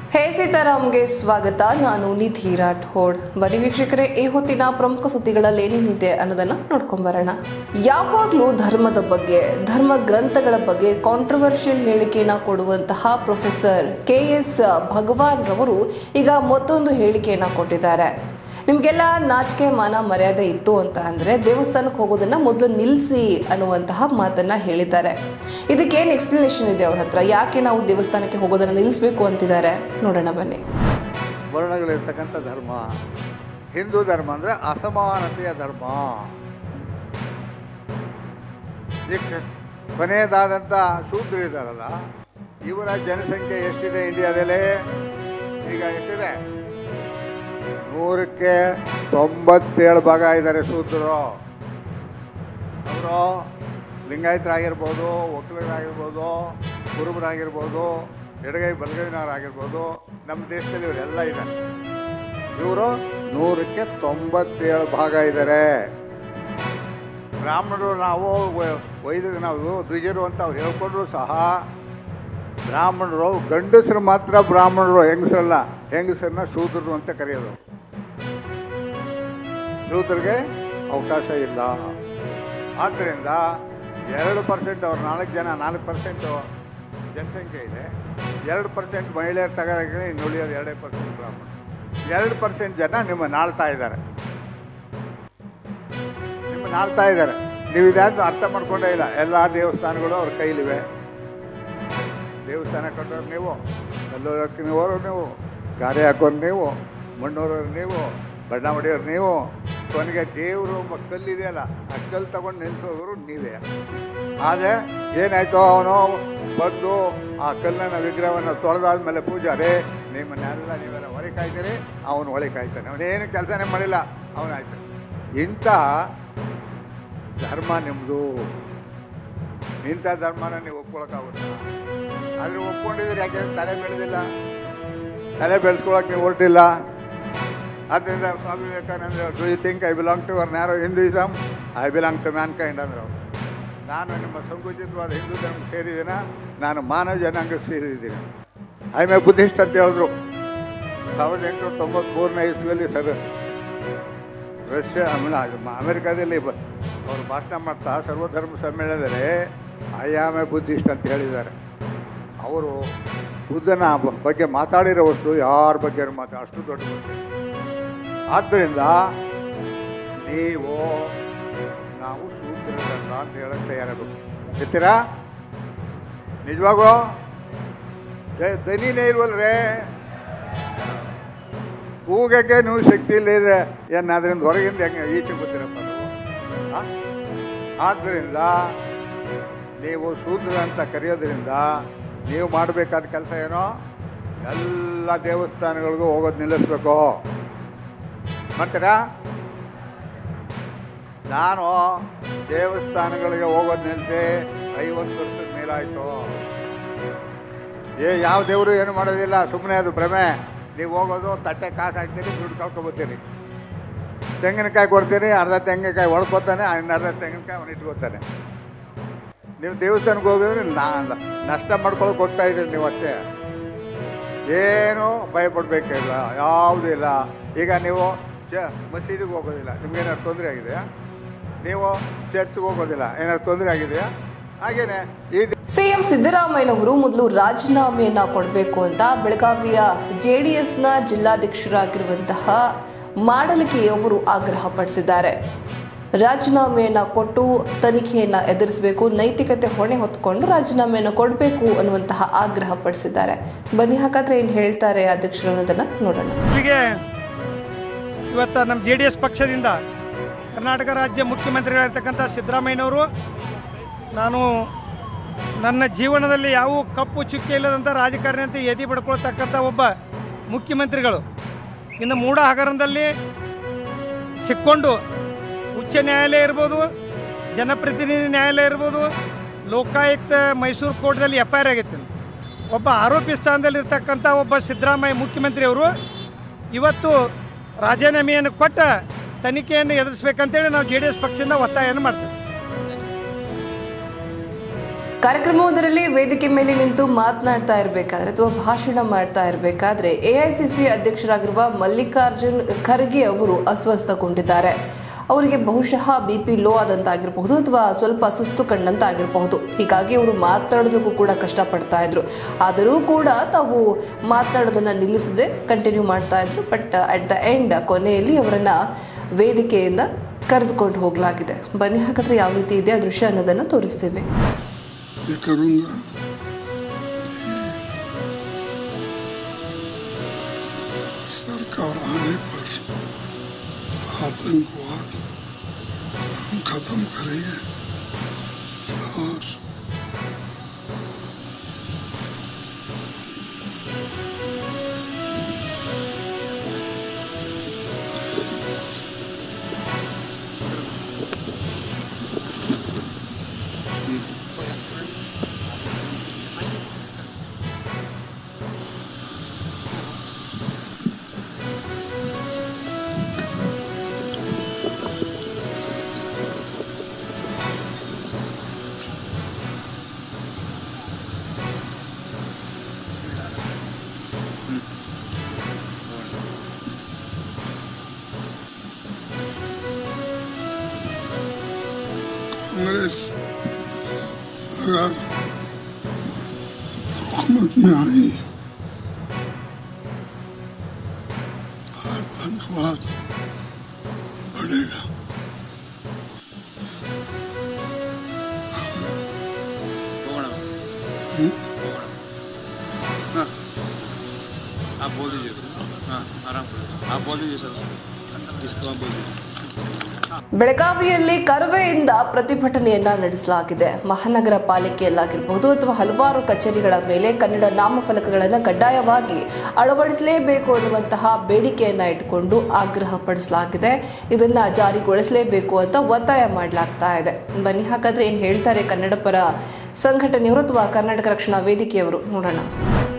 ಹೇ ಸೀತಾರಾಮ್ಗೆ ಸ್ವಾಗತ ನಾನು ನಿಧಿ ರಾಠೋಡ್ ಬನ್ನಿ ವೀಕ್ಷಕರೇ ಈ ಹೊತ್ತಿನ ಪ್ರಮುಖ ಸುದ್ದಿಗಳಲ್ಲಿ ಏನೇನಿದೆ ಅನ್ನೋದನ್ನ ನೋಡ್ಕೊಂಬರೋಣ ಯಾವಾಗಲೂ ಧರ್ಮದ ಬಗ್ಗೆ ಧರ್ಮ ಗ್ರಂಥಗಳ ಬಗ್ಗೆ ಕಾಂಟ್ರವರ್ಷಿಯಲ್ ಹೇಳಿಕೆಯನ್ನ ಕೊಡುವಂತಹ ಪ್ರೊಫೆಸರ್ ಕೆ ಎಸ್ ಭಗವಾನ್ ರವರು ಈಗ ಮತ್ತೊಂದು ಹೇಳಿಕೆಯನ್ನ ಕೊಟ್ಟಿದ್ದಾರೆ ನಿಮಗೆಲ್ಲ ನಾಚಿಕೆ ಮಾನ ಮರ್ಯಾದೆ ಇತ್ತು ಅಂತ ಅಂದ್ರೆ ದೇವಸ್ಥಾನಕ್ಕೆ ಹೋಗೋದನ್ನ ಮೊದಲು ನಿಲ್ಲಿಸಿ ಅನ್ನುವಂತಹ ಮಾತನ್ನ ಹೇಳಿದ್ದಾರೆ ಇದಕ್ಕೇನು ಎಕ್ಸ್ಪ್ಲನೇಷನ್ ಇದೆ ಅವ್ರ ಹತ್ರ ಯಾಕೆ ನಾವು ದೇವಸ್ಥಾನಕ್ಕೆ ಹೋಗೋದನ್ನ ನಿಲ್ಲಿಸಬೇಕು ಅಂತಿದ್ದಾರೆ ನೋಡೋಣ ಬನ್ನಿ ವರ್ಣಗಳಿರ್ತಕ್ಕಂಥ ಧರ್ಮ ಹಿಂದೂ ಧರ್ಮ ಅಂದರೆ ಅಸಮಾನತೆಯ ಧರ್ಮ ಈಗ ಕೊನೆಯದಾದಂಥ ಶೂದ್ರ ಇದ್ದಾರಲ್ಲ ಇವರ ಜನಸಂಖ್ಯೆ ಎಷ್ಟಿದೆ ಇಂಡಿಯಾದಲ್ಲಿ ಈಗ ಎಷ್ಟಿದೆ ನೂರಕ್ಕೆ ತೊಂಬತ್ತೇಳು ಭಾಗ ಇದ್ದಾರೆ ಶೂದ್ರರು ಅವರು ಲಿಂಗಾಯತರಾಗಿರ್ಬೋದು ಒಕ್ಕಲಿಗರಾಗಿರ್ಬೋದು ಕುರುಬರಾಗಿರ್ಬೋದು ಎಡಗೈ ಬಲಗೈನವರಾಗಿರ್ಬೋದು ನಮ್ಮ ದೇಶದಲ್ಲಿ ಇವರೆಲ್ಲ ಇದ್ದಾರೆ ಇವರು ನೂರಕ್ಕೆ ತೊಂಬತ್ತೇಳು ಭಾಗ ಇದ್ದಾರೆ ಬ್ರಾಹ್ಮಣರು ನಾವು ವ- ವೈದಿಕ ನಾವು ದ್ವಿಜರು ಅಂತ ಅವ್ರು ಹೇಳ್ಕೊಂಡ್ರು ಸಹ ಬ್ರಾಹ್ಮಣರು ಗಂಡಸರು ಮಾತ್ರ ಬ್ರಾಹ್ಮಣರು ಹೆಂಗಸರಲ್ಲ ಹೆಂಗಸರನ್ನ ಶೂದ್ರರು ಅಂತ ಕರೆಯೋದು ಶೂದ್ರಿಗೆ ಅವಕಾಶ ಇಲ್ಲ ಆದ್ದರಿಂದ ಎರಡು ಪರ್ಸೆಂಟ್ ಅವ್ರು ನಾಲ್ಕು ಜನ ನಾಲ್ಕು ಪರ್ಸೆಂಟು ಜನಸಂಖ್ಯೆ ಇದೆ ಎರಡು ಪರ್ಸೆಂಟ್ ಮಹಿಳೆಯರು ತಗೋದ್ರೆ ಇನ್ನು ಉಳಿಯೋದು ಎರಡೇ ಪರ್ಸೆಂಟ್ ಬ್ರಾಹ್ಮಣ ಎರಡು ಪರ್ಸೆಂಟ್ ಜನ ನಿಮ್ಮ ನಾಳ್ತಾ ಇದ್ದಾರೆ ನಿಮ್ಮ ನಾಳ್ತಾ ಇದ್ದಾರೆ ನೀವು ಇದ್ಯಾವುದು ಅರ್ಥ ಮಾಡ್ಕೊಂಡೇ ಇಲ್ಲ ಎಲ್ಲ ದೇವಸ್ಥಾನಗಳು ಅವ್ರ ಕೈಲಿವೆ ದೇವಸ್ಥಾನ ಕಟ್ಟೋರು ನೀವು ಕಲ್ಲೂರು ಹಾಕಿನವರು ನೀವು ಗಾರೆ ಹಾಕೋರು ನೀವು ಮಣ್ಣೂರವ್ರು ನೀವು ಬಣ್ಣ ಹೊಡೆಯೋರು ನೀವು ಕೊನೆಗೆ ದೇವರು ಒಬ್ಬ ಕಲ್ಲಿದೆಯಲ್ಲ ಆ ಕಲ್ಲು ತಗೊಂಡು ನಿಲ್ಲಿಸೋರು ನೀವೇ ಆದರೆ ಏನಾಯ್ತು ಅವನು ಬಂದು ಆ ಕಲ್ಲನ್ನ ವಿಗ್ರಹವನ್ನು ತೊಳೆದಾದ್ಮೇಲೆ ಪೂಜಾರಿ ನಿಮ್ಮನ್ನೆಲ್ಲ ನೀವೆಲ್ಲ ಹೊರೆ ಕಾಯ್ತೀರಿ ಅವನು ಹೊಳೆ ಕಾಯ್ತಾನೆ ಅವನೇನು ಕೆಲಸನೇ ಮಾಡಿಲ್ಲ ಅವನಾಯ್ತು ಇಂಥ ಧರ್ಮ ನಿಮ್ಮದು ಇಂಥ ಧರ್ಮನ ನೀವು ಒಪ್ಕೊಳಕ್ಕಾಗುತ್ತಾ ಆದರೆ ಒಪ್ಕೊಂಡಿದ್ರೆ ಯಾಕೆಂದ್ರೆ ತಲೆ ಬೆಳೆದಿಲ್ಲ ತಲೆ ಬೆಳೆಸ್ಕೊಳಕ್ಕೆ ನೀವು ಹೊರಟಿಲ್ಲ ಆದ್ದರಿಂದ Swami Vivekananda do you think I belong to our narrow Hinduism I belong to mankind ಅಂದರು ಅವ್ರು. ನಾನು ನಿಮ್ಮ ಸಂಕುಚಿತವಾದ ಹಿಂದೂ ಧರ್ಮಕ್ಕೆ ಸೇರಿದ್ದೀನ ನಾನು ಮಾನವ ಜನಾಂಗಕ್ಕೆ ಸೇರಿದ್ದೀನಿ ಐ ಮೇ ಬುದ್ಧಿಸ್ಟ್ ಅಂತ ಹೇಳಿದ್ರು ಸಾವಿರದ ಎಂಟುನೂರ ತೊಂಬತ್ಮೂರನೇ ಇಸ್ವಿಯಲ್ಲಿ ಸರ್ ರಷ್ಯಾ ಆಮೇಲೆ ಅದು ಮ- ಅಮೆರಿಕಾದಲ್ಲಿ ಬ- ಅವರು ಭಾಷಣ ಮಾಡ್ತಾ ಸರ್ವಧರ್ಮ ಸಮ್ಮೇಳನದಲ್ಲಿ ಐ ಆಮ್ ಎ ಬುದ್ಧಿಸ್ಟ್ ಅಂತ ಹೇಳಿದ್ದಾರೆ ಅವರು ಬುದ್ಧನ ಬ- ಬಗ್ಗೆ ಮಾತಾಡಿರೋ ವಸ್ತು ಯಾರ ಬಗ್ಗೆ ಮಾತಾಡ ಅಷ್ಟು ದೊಡ್ಡ ಬುದ್ಧಿ ಆದ್ದರಿಂದ ನೀವು ನಾವು ಶೂದ್ರರಲ್ಲ ಅಂತ ಹೇಳಕ್ಕೆ ತಯಾರಾಗಬೇಕು ಎತ್ತೀರಾ ನಿಜವಾಗೂ ದ- ದನಿನೇ ಇಲ್ವಲ್ರೇ ಕೂಗಕ್ಕೆ ನೀವು ಶಕ್ತಿ ಇಲ್ಲ ಇದ್ರೆ ಏನು ಅದರಿಂದ ಹೊರಗಿಂದ ಹೆಂಗೆ ಈಚೆ ಗೊತ್ತಿರಪ್ಪ ನೀವು ಆ? ಆದ್ದರಿಂದ ನೀವು ಶೂದ್ರ ಅಂತ ಕರೆಯೋದ್ರಿಂದ ನೀವು ಮಾಡಬೇಕಾದ ಕೆಲಸ ಏನೋ ಎಲ್ಲ ದೇವಸ್ಥಾನಗಳಿಗೂ ಹೋಗೋದು ನಿಲ್ಲಿಸ್ಬೇಕು ಮಾಡ್ತೀರಾ ನಾನು ದೇವಸ್ಥಾನಗಳಿಗೆ ಹೋಗೋದು ನಿಲ್ಲಿಸಿ ಐವತ್ತು ವರ್ಷದ ಮೇಲಾಯಿತು ಏ ಯಾವ ದೇವರು ಏನು ಮಾಡೋದಿಲ್ಲ ಸುಮ್ಮನೆ ಅದು ಭ್ರಮೆ ನೀವು ಹೋಗೋದು ತಟ್ಟೆ ಕಾಸು ಹಾಕ್ತೀರಿ ದುಡ್ಡು ಕಳ್ಕೊಬತ್ತೀರಿ ತೆಂಗಿನಕಾಯಿ ಕೊಡ್ತೀರಿ ಅರ್ಧ ತೆಂಗಿನಕಾಯಿ ಹೊಡ್ಕೊತಾನೆ ಇನ್ನು ಅರ್ಧ ತೆಂಗಿನಕಾಯಿ ಅವನು ಇಟ್ಕೋತಾನೆ ನೀವು ದೇವಸ್ಥಾನಕ್ಕೆ ಹೋಗಿದ್ರೆ ನಾ ನಷ್ಟ ಮಾಡ್ಕೊಳಕ್ಕೆ ಹೋಗ್ತಾ ಇದ್ದೀರಿ ನೀವು ಅಷ್ಟೇ ಏನು ಭಯಪಡಬೇಕಿಲ್ಲ ಯಾವುದೂ ಇಲ್ಲ ಈಗ ನೀವು ಚ ಮಸೀದಿಗೆ ಹೋಗೋದಿಲ್ಲ ನಿಮ್ಗೇನಾದ್ರು ತೊಂದರೆ ಆಗಿದೆಯಾ ನೀವು ಚರ್ಚ್ಗೆ ಹೋಗೋದಿಲ್ಲ ಏನಾದ್ರು ತೊಂದರೆ ಆಗಿದೆಯಾ ಹಾಗೇನೆ ಈ ಸಿಎಂ ಸಿದ್ದರಾಮಯ್ಯನವರು ಮೊದಲು ರಾಜೀನಾಮೆಯನ್ನ ಕೊಡಬೇಕು ಅಂತ ಬೆಳಗಾವಿಯ ಜೆಡಿಎಸ್ನ ಜಿಲ್ಲಾಧ್ಯಕ್ಷರಾಗಿರುವಂತಹ ಮಾಡಲಿಕೆಯವರು ಆಗ್ರಹ ಪಡಿಸಿದ್ದಾರೆ ರಾಜೀನಾಮೆಯನ್ನ ಕೊಟ್ಟು ತನಿಖೆಯನ್ನ ಎದುರಿಸಬೇಕು ನೈತಿಕತೆ ಹೊಣೆ ಹೊತ್ಕೊಂಡು ರಾಜೀನಾಮೆಯನ್ನು ಕೊಡಬೇಕು ಅನ್ನುವಂತಹ ಆಗ್ರಹ ಪಡಿಸಿದ್ದಾರೆ ಬನ್ನಿ ಹಾಗಾದ್ರೆ ಏನು ಹೇಳ್ತಾರೆ ಅಧ್ಯಕ್ಷರು ಅನ್ನೋದನ್ನ ನೋಡೋಣ ಹೀಗೆ ಇವತ್ತು ನಮ್ಮ ಜೆ ಡಿ ಎಸ್ ಪಕ್ಷದಿಂದ ಕರ್ನಾಟಕ ರಾಜ್ಯ ಮುಖ್ಯಮಂತ್ರಿಗಳಿರ್ತಕ್ಕಂಥ ಸಿದ್ದರಾಮಯ್ಯನವರು ನಾನು ನನ್ನ ಜೀವನದಲ್ಲಿ ಯಾವ ಕಪ್ಪು ಚುಕ್ಕೆ ಇಲ್ಲದಂಥ ರಾಜಕಾರಣಿ ಅಂತ ಎದಿ ಬಡ್ಕೊಳ್ತಕ್ಕಂಥ ಒಬ್ಬ ಮುಖ್ಯಮಂತ್ರಿಗಳು ಇನ್ನು ಮೂಢ ಹಗರಣದಲ್ಲಿ ಸಿಕ್ಕೊಂಡು ಉಚ್ಚ ನ್ಯಾಯಾಲಯ ಇರ್ಬೋದು ಜನಪ್ರತಿನಿಧಿ ನ್ಯಾಯಾಲಯ ಇರ್ಬೋದು ಲೋಕಾಯುಕ್ತ ಮೈಸೂರು ಕೋರ್ಟ್ದಲ್ಲಿ ಎಫ್ ಐ ಆರ್ ಆಗೈತೆ ಒಬ್ಬ ಆರೋಪಿ ಸ್ಥಾನದಲ್ಲಿರ್ತಕ್ಕಂಥ ಒಬ್ಬ ಸಿದ್ದರಾಮಯ್ಯ ಮುಖ್ಯಮಂತ್ರಿಯವರು ಇವತ್ತು ರಾಜೀನಾಮೆಯನ್ನು ಕೊಟ್ಟ ತನಿಖೆಯನ್ನು ಎದುರಿಸ್ಬೇಕಂತೇಳಿ ನಾವು ಜೆ ಡಿ ಎಸ್ ಪಕ್ಷದಿಂದ ಒತ್ತಾಯವನ್ನು ಮಾಡ್ತೇವೆ ಕಾರ್ಯಕ್ರಮವೊಂದರಲ್ಲಿ ವೇದಿಕೆ ಮೇಲೆ ನಿಂತು ಮಾತನಾಡ್ತಾ ಇರಬೇಕಾದ್ರೆ ಅಥವಾ ಭಾಷಣ ಮಾಡ್ತಾ ಇರಬೇಕಾದ್ರೆ ಎಐಸಿಸಿ ಅಧ್ಯಕ್ಷರಾಗಿರುವ ಮಲ್ಲಿಕಾರ್ಜುನ್ ಖರ್ಗೆ ಅವರು ಅಸ್ವಸ್ಥಗೊಂಡಿದ್ದಾರೆ ಅವರಿಗೆ ಬಹುಶಃ ಬಿ ಪಿ ಲೋ ಆದಂತಾಗಿರಬಹುದು ಅಥವಾ ಸ್ವಲ್ಪ ಸುಸ್ತು ಕಂಡಂತಾಗಿರಬಹುದು ಹೀಗಾಗಿ ಅವರು ಮಾತನಾಡೋದಕ್ಕೂ ಕೂಡ ಕಷ್ಟಪಡ್ತಾ ಇದ್ರು ಆದರೂ ಕೂಡ ತಾವು ಮಾತನಾಡೋದನ್ನ ನಿಲ್ಲಿಸದೆ ಕಂಟಿನ್ಯೂ ಮಾಡ್ತಾ ಇದ್ರು ಬಟ್ ಅಟ್ ದ ಎಂಡ್ ಕೊನೆಯಲ್ಲಿ ಅವರನ್ನ ವೇದಿಕೆಯಿಂದ ಕರೆದುಕೊಂಡು ಹೋಗಲಾಗಿದೆ ಬನ್ನಿ ಹಾಗಾದ್ರೆ ಯಾವ ರೀತಿ ಇದೆ ಆ ದೃಶ್ಯ ಅನ್ನೋದನ್ನ ತೋರಿಸ್ತೇವೆ ये करूँगा कि सरकार आने पर आतंकवाद हम खत्म करेंगे और कांग्रेस अगर हुकूमत में आई आतंकवाद बढ़ेगा हाँ आप बोल दीजिए हाँ आराम से आप बोल दीजिए सर इसको आप बोल दीजिए ಬೆಳಗಾವಿಯಲ್ಲಿ ಕರವೆಯಿಂದ ಪ್ರತಿಭಟನೆಯನ್ನ ನಡೆಸಲಾಗಿದೆ ಮಹಾನಗರ ಪಾಲಿಕೆಯಲ್ಲಾಗಿರಬಹುದು ಅಥವಾ ಹಲವಾರು ಕಚೇರಿಗಳ ಮೇಲೆ ಕನ್ನಡ ನಾಮಫಲಕಗಳನ್ನು ಕಡ್ಡಾಯವಾಗಿ ಅಳವಡಿಸಲೇಬೇಕು ಅನ್ನುವಂತಹ ಬೇಡಿಕೆಯನ್ನ ಇಟ್ಟುಕೊಂಡು ಆಗ್ರಹ ಪಡಿಸಲಾಗಿದೆ ಇದನ್ನ ಜಾರಿಗೊಳಿಸಲೇಬೇಕು ಅಂತ ಒತ್ತಾಯ ಮಾಡಲಾಗ್ತಾ ಇದೆ ಬನ್ನಿ ಹಾಗಾದ್ರೆ ಏನ್ ಹೇಳ್ತಾರೆ ಕನ್ನಡ ಪರ ಸಂಘಟನೆಯವರು ಅಥವಾ ಕರ್ನಾಟಕ ರಕ್ಷಣಾ ವೇದಿಕೆಯವರು ನೋಡೋಣ